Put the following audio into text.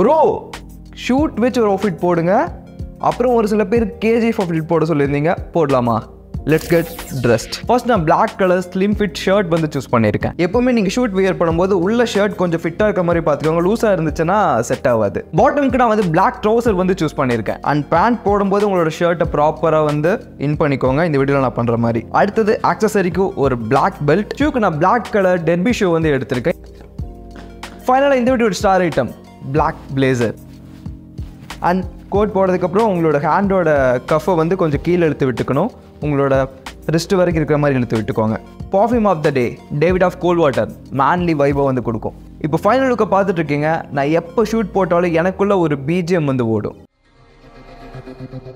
bro shoot வச்சு ஒரு outfit போடுங்க அப்புறம் ஒரு சில பேர் கேஜிஎஃப் அவுட்ஃபிட் போட சொல்லியிருந்தீங்க போடலாமா லெட்ஸ் கெட் ட்ரெஸ்ட் ஃபர்ஸ்ட் நான் black colour slim fit shirt வந்து சூஸ் பண்ணியிருக்கேன் எப்பவுமே நீங்கள் ஷூட் வியர் பண்ணும்போது உள்ள ஷர்ட் கொஞ்சம் ஃபிட்டாக இருக்க மாதிரி பார்த்துக்கோங்க லூஸாக இருந்துச்சுன்னா செட் ஆகாது பாட்டமுக்கு நான் வந்து பிளாக் ட்ரௌசர் வந்து சூஸ் பண்ணியிருக்கேன் அண்ட் பேண்ட் போடும்போது உங்களோட ஷர்ட்டை ப்ராப்பராக வந்து இன் பண்ணிக்கோங்க இந்த வீடியோவில் நான் பண்ணுற மாதிரி அடுத்தது ஆக்சசரிக்கு ஒரு பிளாக் பெல்ட் ஷூக்கு நான் பிளாக் கலர் டெர்பி ஷூ வந்து எடுத்திருக்கேன் ஃபைனலாக இந்த வீடியோட star item black blazer and coat போடுறதுக்கப்புறம் உங்களோட ஹேண்டோட கஃபை வந்து கொஞ்சம் கீழே இழுத்து விட்டுக்கணும் உங்களோட ரிஸ்ட் வரைக்கும் இருக்கிற மாதிரி இழுத்து விட்டுக்கோங்க perfume of the day Davidoff cool water manly வைபை வந்து கொடுக்கும் இப்போ ஃபைனல் லுக்கை பார்த்துட்டு இருக்கீங்க நான் எப்போ ஷூட் போட்டாலும் எனக்குள்ள ஒரு பிஜிஎம் வந்து ஓடும்